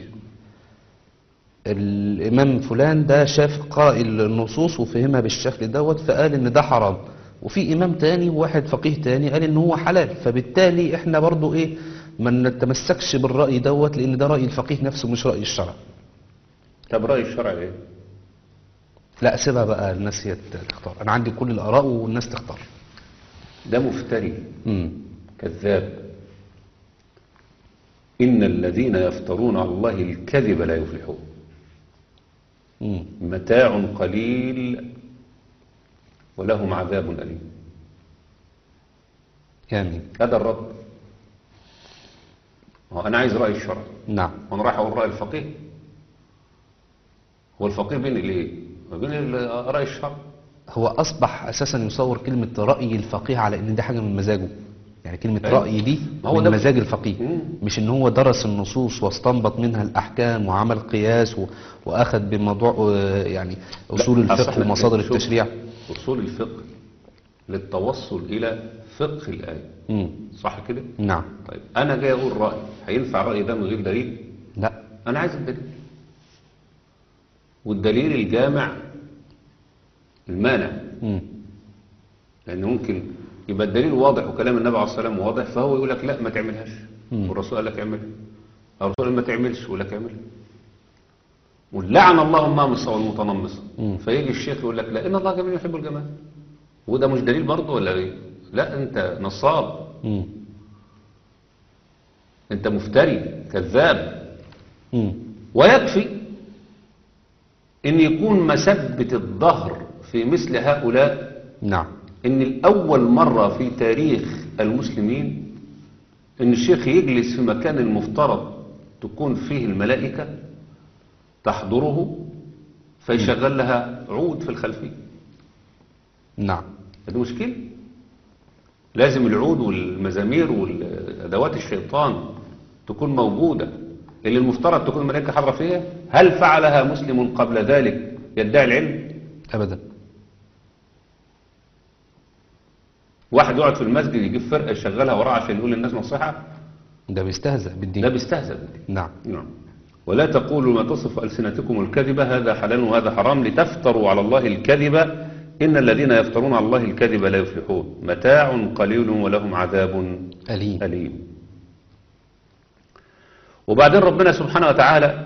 الإمام فلان ده شاف قائل النصوص وفهمها بالشكل دوت فقال إن ده حرام وفي إمام تاني وواحد فقيه تاني قال إن هو حلال فبالتالي إحنا برضو إيه ما نتمسكش بالرأي دوت لأن ده رأي الفقيه نفسه مش رأي الشرع طب رأي الشرع ايه لا سيبها بقى الناس هي تختار أنا عندي كل الآراء والناس تختار ده مفتري امم كذاب إن الذين يفترون على الله الكذب لا يفلحون امم متاع قليل ولهم عذاب أليم يعني هذا الرد هو أنا عايز رأي الشرع نعم وأنا رايح أقول رأي الفقيه هو الفقيه بين الإيه؟ ما بين ال- رأي الشرع هو أصبح أساسا يصور كلمة رأي الفقيه على إن دي حاجة من مزاجه يعني كلمة أيوة. رأي دي ما هو من ده- مزاج الفقيه مم. مش إن هو درس النصوص واستنبط منها الأحكام وعمل قياس و... وأخذ بموضوع آه، يعني أصول لا، الفقه أصل ومصادر شوف، التشريع أصول الفقه للتوصل إلى فقه الآية مم. صح كده؟ نعم طيب أنا جاي أقول رأي هينفع الرأي ده من غير دليل؟ لا أنا عايز الدليل والدليل الجامع المانع مم. لأن ممكن يبقى الدليل واضح وكلام النبي عليه الصلاة والسلام واضح فهو يقول لك لا ما تعملهاش مم. والرسول قال لك اعملها أو الرسول قال ما تعملش يقول لك اعملها ولعن الله النامصة والمتنمصة مم. فيجي الشيخ يقول لك لا إن الله جميل يحب الجمال وده مش دليل برضه ولا ايه؟ لا أنت نصاب مم. أنت مفتري كذاب مم. ويكفي ان يكون مسبة الظهر في مثل هؤلاء نعم ان الاول مرة في تاريخ المسلمين ان الشيخ يجلس في مكان المفترض تكون فيه الملائكة تحضره فيشغل لها عود في الخلفية نعم هذه مشكلة لازم العود والمزامير والأدوات الشيطان تكون موجودة اللي المفترض تكون الملائكة حاضرة فيها هل فعلها مسلم قبل ذلك يدعي العلم أبدا واحد يقعد في المسجد يجيب فرقة يشغلها وراه عشان يقول للناس نصيحة ده بيستهزأ بالدين ده بيستهزأ بالدين. نعم نعم ولا تقولوا ما تصف ألسنتكم الكذبة هذا حلال وهذا حرام لتفتروا على الله الكذبة إن الذين يفترون على الله الكذب لا يفلحون متاع قليل ولهم عذاب أليم أليم وبعدين ربنا سبحانه وتعالى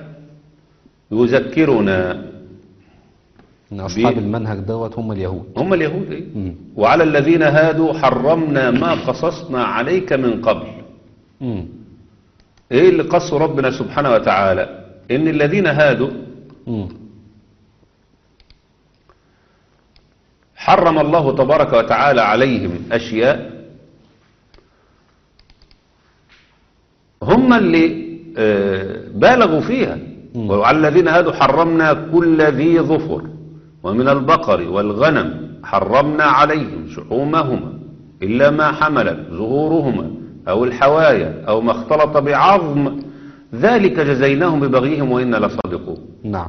يذكرنا إن أصحاب بي- المنهج دوت هم اليهود هم اليهود إيه؟ مم. وعلى الذين هادوا حرمنا ما قصصنا عليك من قبل مم. ايه اللي قصه ربنا سبحانه وتعالى ان الذين هادوا مم. حرم الله تبارك وتعالى عليهم اشياء هم اللي آه، بالغوا فيها مم. وعلى الذين هادوا حرمنا كل ذي ظفر ومن البقر والغنم حرمنا عليهم شحومهما إلا ما حملت ظهورهما أو الحوايا أو ما اختلط بعظم ذلك جزيناهم ببغيهم وإنا لصادقون نعم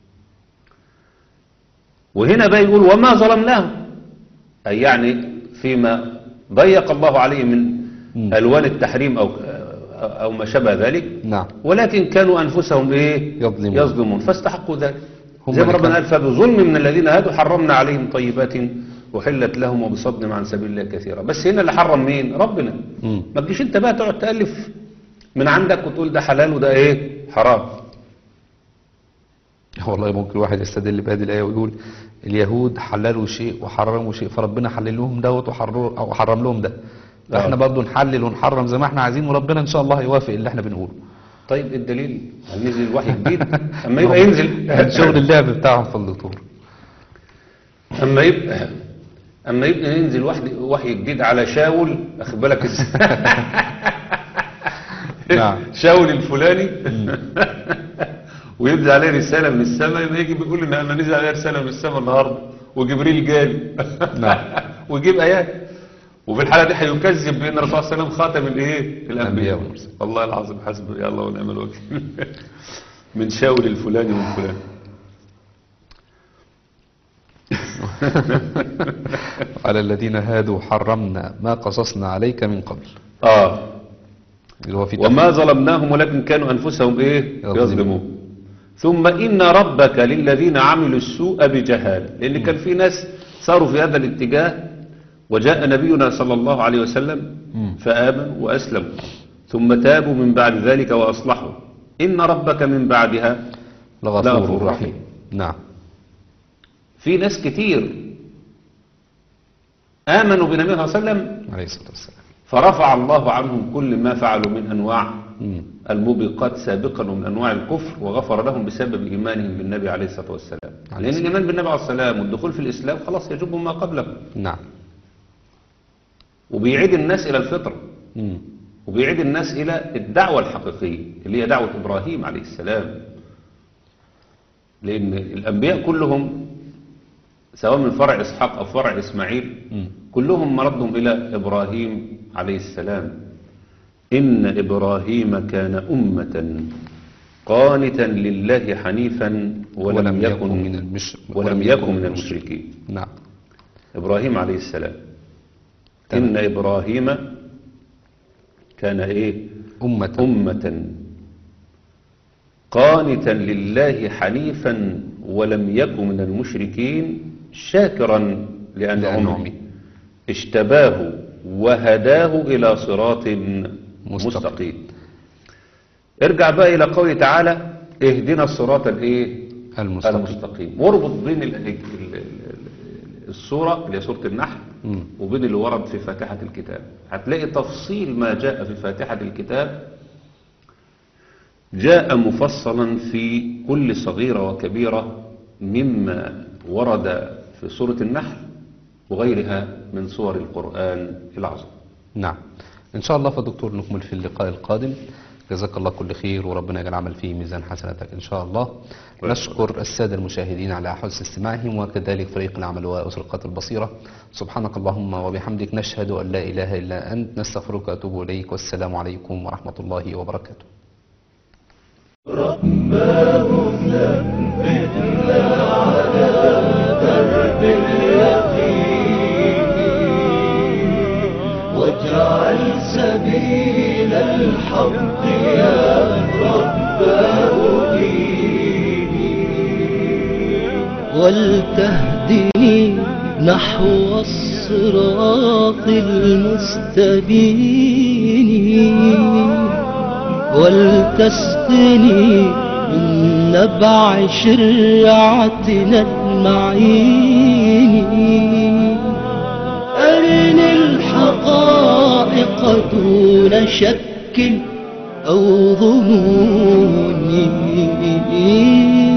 وهنا بقى يقول وما ظلمناهم أي يعني فيما ضيق الله عليهم من مم. ألوان التحريم أو أو ما شابه ذلك نعم ولكن كانوا أنفسهم إيه يظلمون. يظلمون فاستحقوا ذلك هم زي ما اللي ربنا كانوا- قال فبظلم من الذين هادوا حرمنا عليهم طيبات وحلت لهم وبصدهم عن سبيل الله كثيرا بس هنا اللي حرم مين ربنا مم. ما تجيش انت بقى تقعد تألف من عندك وتقول ده حلال وده ايه حرام والله ممكن الواحد يستدل بهذه الآية ويقول اليهود حللوا شيء وحرموا شيء فربنا حلل لهم دوت وحرر أو حرم لهم ده فاحنا آه. برضه نحلل ونحرم زي ما احنا عايزين وربنا ان شاء الله هيوافق اللي احنا بنقوله طيب الدليل هل نزل الوحي جديد اما يبقى ينزل كان شغل اللعب بتاعهم في الدكتور اما يبقى اما يبقى ينزل وحي وحي جديد على شاول اخد بالك ازاي نعم. شاول الفلاني وينزل عليه رساله من السماء يبقى يجي بيقول ان انا نزل عليه رساله من السماء النهارده وجبريل جالي نعم. ويجيب ايات وفي الحالة دي هيكذب بأن الرسول صلى الله عليه وسلم خاتم الإيه؟ الأنبياء الأنبياء والمرسلين. والله العظيم حسبي الله ونعم الوكيل من شاول الفلاني والفلاني على الذين هادوا حرمنا ما قصصنا عليك من قبل آه اللي هو في وما ظلمناهم ولكن كانوا أنفسهم إيه يظلمون. يظلمون ثم إن ربك للذين عملوا السوء بجهالة لأن كان في ناس صاروا في هذا الاتجاه وجاء نبينا صلى الله عليه وسلم فآمنوا وأسلموا ثم تابوا من بعد ذلك وأصلحوا إن ربك من بعدها لغفور لغفور رحيم رحيم. نعم في ناس كتير آمنوا بنبينا صلى الله عليه وسلم عليه الصلاة والسلام فرفع الله عنهم كل ما فعلوا من أنواع مم. الموبقات سابقا ومن أنواع الكفر وغفر لهم بسبب إيمانهم بالنبي عليه الصلاة والسلام عليه لأن الصلاة الإيمان بالنبي عليه السلام والدخول في الإسلام خلاص يجب ما قبله نعم وبيعيد الناس إلى الفطرة مم. وبيعيد الناس إلى الدعوة الحقيقية اللي هي دعوة إبراهيم عليه السلام لأن الأنبياء كلهم سواء من فرع إسحاق أو فرع إسماعيل مم. كلهم مردهم إلى إبراهيم عليه السلام إن إبراهيم كان أمة قانتا لله حنيفا ولم يكن من المش... ولم يكن من المشركين نعم إبراهيم عليه السلام تمام. إن إبراهيم كان إيه أمة أمة قانتا لله حنيفا ولم يكن من المشركين شاكرا لأنعمه لأنعمه. اشتباه وهداه إلى صراط مستقيم. مستقيم ارجع بقى إلى قوله تعالى اهدنا الصراط الايه المستقيم المستقيم واربط بين ال- ال- ال- ال- السورة اللي هي سورة النحل مم. وبين اللي ورد في فاتحة الكتاب هتلاقي تفصيل ما جاء في فاتحة الكتاب جاء مفصلا في كل صغيرة وكبيرة مما ورد في سورة النحل وغيرها من صور القرآن العظيم نعم إن شاء الله فدكتور نكمل في اللقاء القادم جزاك الله كل خير وربنا يجعل العمل فيه ميزان حسناتك إن شاء الله نشكر السادة المشاهدين على حسن استماعهم وكذلك فريق العمل وأسرقات البصيرة سبحانك اللهم وبحمدك نشهد أن لا إله إلا أنت نستغفرك وأتوب إليك والسلام عليكم ورحمة الله وبركاته واجعل سبيل الحق يا رباه ديني ولتهدني نحو الصراط المستبين ولتسقني من نبع شرعتنا المعين أرني الحقائق دون شك أو ظنون